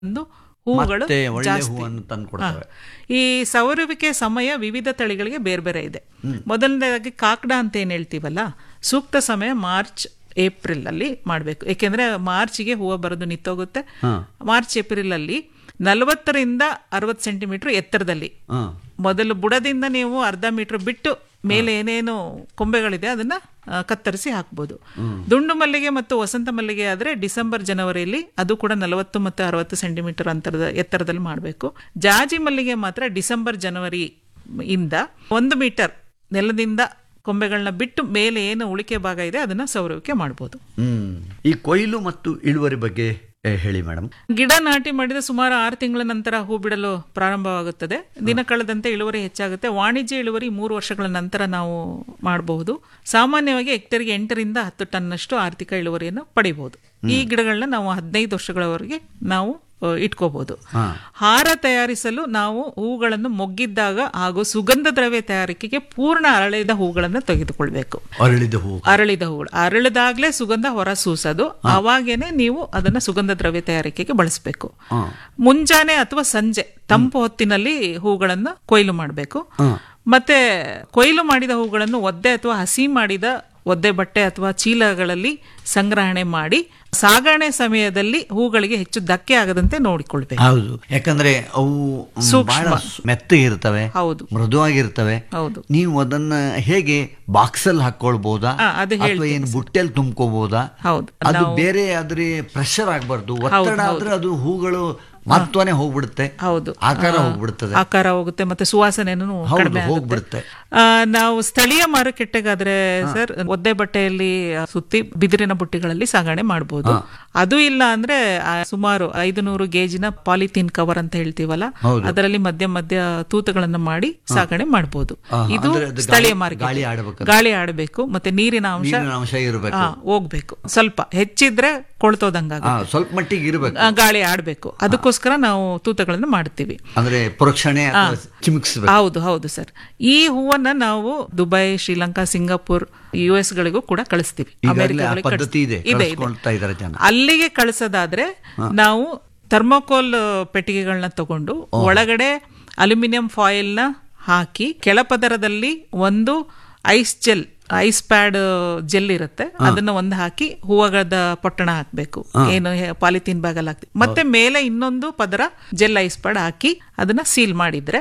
ಒಂದು ಹೂವುಗಳು ಮತ್ತೆ ಒಳ್ಳೆ ಜಾಸ್ತಿ ಹೂವನ್ನು ತಂದು ಕೊಡ್ತವೆ ಈ ಸವರುವಿಕೆ ಸಮಯ ವಿವಿಧ ತಳಿಗಳಿಗೆ ಬೇರೆ ಬೇರೆ ಇದೆ ಮೊದಲನೇದಾಗಿ ಕಾಕಡ ಅಂತ ಏನು ಹೇಳ್ತೀವಲ್ಲ ಸೂಕ್ತ ಸಮಯ ಮಾರ್ಚ್ ಏಪ್ರಿಲ್ ಅಲ್ಲಿ ಮಾಡಬೇಕು ಏಕೆಂದ್ರೆ ಮಾರ್ಚ್ಗೆ ಹೂವು ಬರೋದು ನಿಂತೋಗುತ್ತೆ ಮಾರ್ಚ್ ಏಪ್ರಿಲ್ ಅಲ್ಲಿ ನಲವತ್ತರಿಂದ ಅರವತ್ತು ಸೆಂಟಿಮೀಟರ್ ಎತ್ತರದಲ್ಲಿ ಹಾ ಮೊದಲು ಬುಡದಿಂದ ನೀವು ಅರ್ಧ ಮೀಟರ್ ಬಿಟ್ಟು ಮೇಲೆ ಏನೇನು ಕೊಂಬೆಗಳಿದೆ ಅದನ್ನ ಆ, ಕತ್ತರಿಸಿ ಹಾಕ್ಬೋದು ದುಂಡು ಮಲ್ಲಿಗೆ ಮತ್ತು ವಸಂತ ಮಲ್ಲಿಗೆ ಆದ್ರೆ ಡಿಸೆಂಬರ್ ಜನವರಿಯಲ್ಲಿ ಅದು ಕೂಡ ನಲವತ್ತು ಮತ್ತು ಅರವತ್ತು ಸೆಂಟಿಮೀಟರ್ ಅಂತರದ ಎತ್ತರದಲ್ಲಿ ಮಾಡಬೇಕು ಜಾಜಿ ಮಲ್ಲಿಗೆ ಮಾತ್ರ ಡಿಸೆಂಬರ್ ಜನವರಿ ಇಂದ ಒಂದು ಮೀಟರ್ ನೆಲದಿಂದ ಕೊಂಬೆಗಳನ್ನ ಬಿಟ್ಟು ಮೇಲೆ ಏನು ಉಳಿಕೆ ಭಾಗ ಇದೆ ಅದನ್ನ ಸೌರವಿಕೆ ಮಾಡ್ಬೋದು ಹ್ಮ್ ಈ ಕೊಯ್ಲು ಮತ್ತು ಇಳುವರಿ ಬಗ್ಗೆ ಏ, ಹೇಳಿ ಮೇಡಮ್ ಗಿಡ ನಾಟಿ ಮಾಡಿದ ಸುಮಾರು ಆರು ತಿಂಗಳ ನಂತರ ಹೂ ಬಿಡಲು ಪ್ರಾರಂಭವಾಗುತ್ತದೆ ದಿನ ಕಳೆದಂತೆ ಇಳುವರಿ ಹೆಚ್ಚಾಗುತ್ತೆ ವಾಣಿಜ್ಯ ಇಳುವರಿ ಮೂರು ವರ್ಷಗಳ ನಂತರ ನಾವು ಮಾಡಬಹುದು ಸಾಮಾನ್ಯವಾಗಿ ಹೆಕ್ಟೇರ್ಗೆ ಎಂಟರಿಂದ ಹತ್ತು ಟನ್ನಷ್ಟು ಆರ್ಥಿಕ ಇಳುವರಿಯನ್ನು ಪಡಿಬಹುದು ಈ ಗಿಡಗಳನ್ನ ನಾವು ಹದಿನೈದು ವರ್ಷಗಳವರೆಗೆ ನಾವು ಆ, ಇಟ್ಕೋಬಹುದು ಹಾರ ತಯಾರಿಸಲು ನಾವು ಹೂಗಳನ್ನು ಮೊಗ್ಗಿದ್ದಾಗ ಹಾಗೂ ಸುಗಂಧ ದ್ರವ್ಯ ತಯಾರಿಕೆಗೆ ಪೂರ್ಣ ಅರಳಿದ ಹೂಗಳನ್ನು ತೆಗೆದುಕೊಳ್ಬೇಕು ಅರಳಿದ ಹೂ ಅರಳಿದ ಹೂಗಳು ಅರಳಿದಾಗ್ಲೇ ಸುಗಂಧ ಹೊರ ಸೂಸೋದು ಅವಾಗೇನೆ ನೀವು ಅದನ್ನ ಸುಗಂಧ ದ್ರವ್ಯ ತಯಾರಿಕೆಗೆ ಬಳಸಬೇಕು ಮುಂಜಾನೆ ಅಥವಾ ಸಂಜೆ ತಂಪು ಹೊತ್ತಿನಲ್ಲಿ ಹೂಗಳನ್ನ ಕೊಯ್ಲು ಮಾಡಬೇಕು ಮತ್ತೆ ಕೊಯ್ಲು ಮಾಡಿದ ಹೂಗಳನ್ನು ಒದ್ದೆ ಅಥವಾ ಹಸಿ ಮಾಡಿದ ಒದ್ದೆ ಬಟ್ಟೆ ಅಥವಾ ಚೀಲಗಳಲ್ಲಿ ಸಂಗ್ರಹಣೆ ಮಾಡಿ ಸಾಗಣೆ ಸಮಯದಲ್ಲಿ ಹೂಗಳಿಗೆ ಹೆಚ್ಚು ಧಕ್ಕೆ ಆಗದಂತೆ ನೋಡಿಕೊಳ್ಬೇಕು ಹೌದು ಯಾಕಂದ್ರೆ ಅವು ಬಹಳ ಮೆತ್ತಗಿರ್ತವೆ ಹೌದು ಮೃದುವಾಗಿರ್ತವೆ ಹೌದು ನೀವು ಅದನ್ನ ಹೇಗೆ ಬಾಕ್ಸ್ ಅಲ್ಲಿ ಹಾಕೊಳ್ಬಹುದಾ ಆ, ಅದು ಅಥವಾ ಏನು ಬುಟ್ಟೆಲ್ ತುಂಬ್ಕೋಬಹುದಾ ಹೌದು ಅದು ಬೇರೆ ಆದ್ರೆ ಪ್ರೆಷರ್ ಆಗ್ಬಾರ್ದು ಒತ್ತಡ ಆದ್ರೆ ಅದು ಹೂಗಳು ಮಹತ್ವನೇ ಹೋಗ್ಬಿಡುತ್ತೆ ಹೌದು ಆಕಾರ ಹೋಗ್ಬಿಡ್ತದೆ ಆಕಾರ ಹೋಗುತ್ತೆ ಮತ್ತೆ ಸುವಾಸನೆನೂ ಹೌದು ಕಡಿಮೆ ಆಗುತ್ತೆ ಹೋಗ್ಬಿಡುತ್ತೆ ಆ, ನಾವು ಸ್ಥಳೀಯ ಮಾರುಕಟ್ಟೆಗಾದ್ರೆ ಸರ್ ಒದ್ದೆ ಬಟ್ಟೆಯಲ್ಲಿ ಸುತ್ತಿ ಬಿದಿರಿನ ಬುಟ್ಟಿಗಳಲ್ಲಿ ಸಾಗಣೆ ಮಾಡಬಹುದು ಅದು ಇಲ್ಲ ಅಂದ್ರೆ ಆ, ಸುಮಾರು ಐದು ನೂರು ಗೇಜಿನ ಪಾಲಿಥೀನ್ ಕವರ್ ಅಂತ ಹೇಳ್ತೀವಲ್ಲ ಅದರಲ್ಲಿ ಮಧ್ಯ ಮಧ್ಯ ತೂತುಗಳನ್ನ ಮಾಡಿ ಸಾಗಣೆ ಮಾಡಬಹುದು ಇದು ಅಂದ್ರೆ ಅದು ಸ್ಥಳೀಯ ಗಾಳಿ- ಮಾರ್ಕೆಟ್ ಗಾಳಿ ಆಡ್ಬೇಕು ಗಾಳಿ ಆಡಬೇಕು ಮತ್ತೆ ನೀರಿನ ಅಂಶ ನೀರಿನ ಅಂಶ ಇರಬೇಕು ಆ, ಹೋಗ್ಬೇಕು ಸ್ವಲ್ಪ ಹೆಚ್ಚಿದ್ರೆ ಕೊಳ್ತೋದಂಗ ಹಾ ಸ್ವಲ್ಪ ಮಟ್ಟಿಗೆ ಇರಬೇಕು ಗಾಳಿ ಆಡಬೇಕು ಅದಕ್ಕೋಸ್ಕರ ನಾವು ತೂತಗಳನ್ನು ಮಾಡ್ತೀವಿ ಅಂದ್ರೆ ಪ್ರೋಕ್ಷಣೆ ಅಥವಾ ಚಿಮುಕ್ಸ್ಬೇಕು ಹೌದು ಹೌದು ಸರ್ ಈ ಹೂವನ್ನ ನಾವು Dubai Sri Lanka Singapore U S ಗಳಿಗೂ ಕೂಡ ಕಳಿಸ್ತೀವಿ ಈಗಾಗಲೇ ಆ ಅಮೆರಿಕಗಳಿಗೆ ಪದ್ಧತಿ ಇದೆ ಕಳಿಸ್ತೀವಿ. ಇದೆ ಇದೆ ಕಳಿಸ್ಕೊಳ್ತಾ ಇದ್ದಾರೆ ಜನ ಅಲ್ಲಿಗೆ ಕಳಿಸೋದಾದ್ರೆ ನಾವು ಥರ್ಮೋಕೋಲ್ ಪೆಟ್ಟಿಗೆಗಳನ್ನ ತಗೊಂಡು ಒಳಗಡೆ ಅಲ್ಯೂಮಿನಿಯಂ ಫಾಯಿಲ್ ನ ಹಾಕಿ ಕೆಳಪದರದಲ್ಲಿ ಒಂದು ice gel ice pad gel ಇರುತ್ತೆ ಅದನ್ನ ಒಂದು ಹಾಕಿ ಹೂವದ ಪೊಟ್ಟಣ ಹಾಕ್ಬೇಕು ಏನು ಪಾಲಿಥೀನ್ ಬ್ಯಾಗ್ ಅಲ್ಲಿ ಹಾಕ್ತೀವಿ ಮತ್ತೆ ಮೇಲೆ ಇನ್ನೊಂದು ಪದರ ಜೆಲ್ ಐಸ್ ಪ್ಯಾಡ್ ಹಾಕಿ ಅದನ್ನ ಸೀಲ್ ಮಾಡಿದ್ರೆ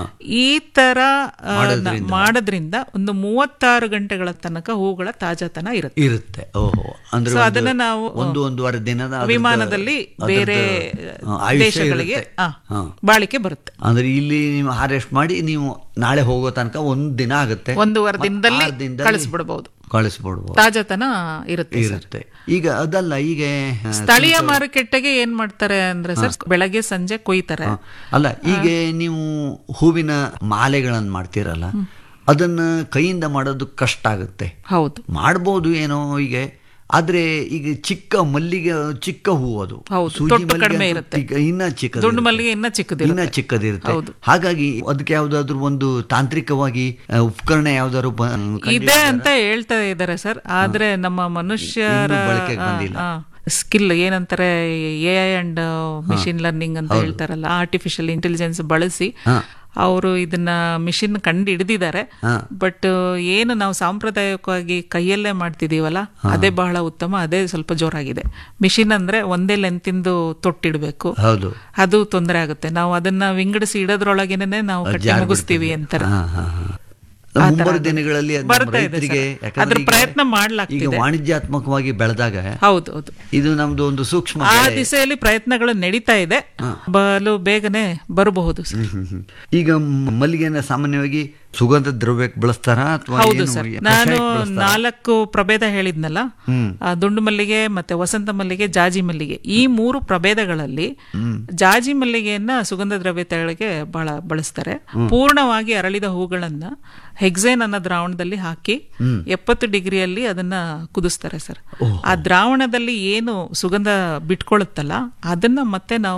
ಈ ತರ ಆ, ನ- ಮಾಡೋದ್ರಿಂದ ಒಂದು ಮೂವತ್ತಾರು ಗಂಟೆಗಳ ತನಕ ಹೂಗಳ ತಾಜಾತನ ಇರುತ್ತೆ ಇರುತ್ತೆ ಓಹೋ ಅಂದ್ರೆ ಸೊ ಒಂದು- ಅದನ್ನ ನಾವು ಒಂದು ಒಂದೂವರೆ ದಿನದ ಅದ್ರದ್ದು- ವಿಮಾನದಲ್ಲಿ ಅದ್ರದ್ದು, ಬೇರೆ ಆ, ಆಯುಷ್ಯ ದೇಶಗಳಿಗೆ ಇರುತ್ತೆ. ಆ, ಹಾ. ಬಾಳಿಕೆ ಬರುತ್ತೆ ಅಂದ್ರೆ ಇಲ್ಲಿ ನೀವು ಹಾರೆಸ್ಟ್ ಮಾಡಿ ನೀವು ನಾಳೆ ಹೋಗೋ ತನಕ ಒಂದ್ ದಿನ ಆಗುತ್ತೆ ಒಂದೂವರೆ ಮತ್ತೆ ದಿನದಲ್ಲಿ ಆರು ದಿನದಲ್ಲಿ ಕಳಿಸ್ಬಿಡ್ಬೋದು ಕಳಿಸ್ಬಿಡ್ಬೋದು ತಾಜಾತನ ಇರುತ್ತೆ ಸರ್. ಇರುತ್ತೆ ಈಗ ಅದಲ್ಲ ಈಗ ಆ, ಸ್ಥಳೀಯ ಮಾರುಕಟ್ಟೆಗೆ ಏನ್ ಮಾಡ್ತಾರೆ ಅಂದ್ರೆ ಸರ್ ಬೆಳಗ್ಗೆ ಸಂಜೆ ಕೊಯ್ತಾರೆ ಅಲ್ಲ ಈಗ ನೀವು ಹೂವಿನ ಮಾಲೆಗಳನ್ನ ಮಾಡ್ತೀರಲ್ಲ ಅದನ್ನ ಕೈಯಿಂದ ಮಾಡೋದು ಕಷ್ಟ ಆಗುತ್ತೆ ಹೌದು ಮಾಡ್ಬೋದು ಏನೋ ಈಗ ಆದ್ರೆ ಈಗ ಚಿಕ್ಕ ಮಲ್ಲಿಗೆ ಚಿಕ್ಕ ಹೂ ಅದು ಹೌದು, ಸೂಜಿ ತೊಟ್ಟು ಮಲ್ಲಿಗೆ ಕಡಿಮೆ ಅಂತೂ ಇರುತ್ತೆ. ಚಿಕ್ಕ- ಇನ್ನ ಚಿಕ್ಕ ದುಂಡು ಮಲ್ಲಿಗೆ ಇನ್ನ ಚಿಕ್ಕದಿರುತ್ತೆ ಇನ್ನ ಚಿಕ್ಕದಿರುತ್ತೆ ಹಾಗಾಗಿ ಅದಕ್ಕೆ ಯಾವ್ದಾದ್ರು ಒಂದು ತಾಂತ್ರಿಕವಾಗಿ ಆ, ಉಪಕರಣ ಯಾವ್ದಾದ್ರು ಬ- ಕಂಡು- ಇದೆ ಅಂತ ಹೇಳ್ತಾ ಇದ್ದಾರೆ ಸರ್ ಆದ್ರೆ ನಮ್ಮ ಮನುಷ್ಯರ ಇನ್ನೂ ಬಳಕೆಗೆ ಬಂದಿಲ್ಲ. ಸ್ಕಿಲ್ ಏನಂತಾರೆ A I and machine learning ಅಂತ ಹೇಳ್ತಾರಲ್ಲ ಆರ್ಟಿಫಿಷಿಯಲ್ ಇಂಟೆಲಿಜೆನ್ಸ್ ಬಳಸಿ ಅವರು ಇದನ್ನ ಮಿಷಿನ್ ಕಂಡು ಹಿಡಿದಿದ್ದಾರೆ ಬಟ್ ಏನು ನಾವು ಸಾಂಪ್ರದಾಯಿಕವಾಗಿ ಕೈಯಲ್ಲೇ ಮಾಡ್ತಿದೀವಲ್ಲ ಅದೇ ಬಹಳ ಉತ್ತಮ ಅದೇ ಸ್ವಲ್ಪ ಜೋರಾಗಿದೆ ಮಿಷಿನ್ ಅಂದ್ರೆ ಒಂದೇ ಲೆಂತಿಂದು ತೊಟ್ಟಿಡ್ಬೇಕು ಹೌದು ಅದು ತೊಂದರೆ ಆಗುತ್ತೆ ನಾವು ಅದನ್ನ ವಿಂಗಡಿಸಿ ಇಡೋದ್ರೊಳಗೇನೆ ನಾವು ಕಟ್ಟಿ ಮುಗಿಸ್ತೀವಿ ಅಂತಾರೆ ಹಾ, ಹಾ, ಹಾ. ಮುಂಬರುವ ದಿನಗಳಲ್ಲಿ ಅದು ನಮ್ಮ ಬರ್ತಾ ಇದೆ ರೈತರಿಗೆ ಸರ್. ಯಾಕಂದ್ರೆ ಅದ್ರ ಈಗ- ಪ್ರಯತ್ನ ಈಗ ಮಾಡ್ಲಾಗ್ತಿದೆ ವಾಣಿಜ್ಯಾತ್ಮಕವಾಗಿ ಬೆಳೆದಾಗ ಹೌದು ಹೌದು ಇದು ನಮ್ದು ಒಂದು ಸೂಕ್ಷ್ಮ ಆ ಬೆಳೆ. ದಿಸೆಯಲ್ಲಿ ಪ್ರಯತ್ನಗಳು ನಡೀತಾ ಇದೆ ಬಲು ಬೇಗನೆ ಬರಬಹುದು ಸರ್. ಹ್ಮ್, ಹ್ಮ್. ಈಗ ಮ್- ಮಲ್ಲಿಗೆನ ಸಾಮಾನ್ಯವಾಗಿ ಸುಗಂಧ ದ್ರವ್ಯಕ್ಕೆ ಬಳಸ್ತಾರ ಅಥವಾ ಹೌದು ಏನು ಸರ್ ಕಷಾಯಕ್ಕೆ ನಾನು ಬಳಸ್ತಾರಾ? ನಾಲ್ಕು ಪ್ರಭೇದ ಹೇಳಿದ್ನಲ್ಲ ಆ, ದುಂಡು ಮಲ್ಲಿಗೆ ಮತ್ತೆ ವಸಂತ ಮಲ್ಲಿಗೆ ಜಾಜಿ ಮಲ್ಲಿಗೆ ಈ ಮೂರು ಪ್ರಭೇದಗಳಲ್ಲಿ ಜಾಜಿ ಮಲ್ಲಿಗೆಯನ್ನ ಸುಗಂಧ ದ್ರವ್ಯ ತಯಾರಿಕೆ ಬಹಳ ಬಳಸ್ತಾರೆ ಪೂರ್ಣವಾಗಿ ಅರಳಿದ ಹೂಗಳನ್ನ ಹೆಕ್ಸೇನ್ ಅನ್ನೋ ದ್ರಾವಣದಲ್ಲಿ ಹಾಕಿ ಎಪ್ಪತ್ತು ಡಿಗ್ರಿಯಲ್ಲಿ ಅದನ್ನ ಕುದಿಸ್ತಾರೆ ಸರ್ ಆ ದ್ರಾವಣದಲ್ಲಿ ಏನು ಸುಗಂಧ ಬಿಟ್ಕೊಳ್ಳುತ್ತಲ್ಲ ಅದನ್ನ ಮತ್ತೆ ನಾವು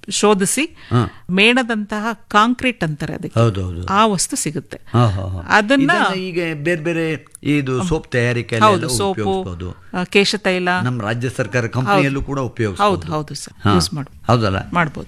ಶೋಧಿಸಿ ಮೇಣದಂತಹ ಕಾಂಕ್ರೀಟ್ ಅಂತಾರೆ ಅದಕ್ಕೆ ಹೌದು ಹೌದು ಆ ವಸ್ತು ಸಿಗುತ್ತೆ ಹಾ, ಹಾ, ಹಾ. ಅದನ್ನ ಇದನ್ನ ಈಗ ಬೇರೆ ಬೇರೆ ಇದು ಸೋಪ್ ತಯಾರಿಕೆ ಹೌದು ಸೋಪು ಉಪಯೋಗಿಸಬಹುದು ಆ, ಕೇಶತೈಲ ನಮ್ಮ ರಾಜ್ಯ ಸರ್ಕಾರ ಕಂಪನಿಯಲ್ಲೂ ಕೂಡ ಹೌದು ಉಪಯೋಗಿಸಬಹುದು ಹೌದು ಸರ್ ಯೂಸ್ ಮಾಡ್ಬೋದು ಹೌದಲ್ಲ ಮಾಡ್ಬೋದು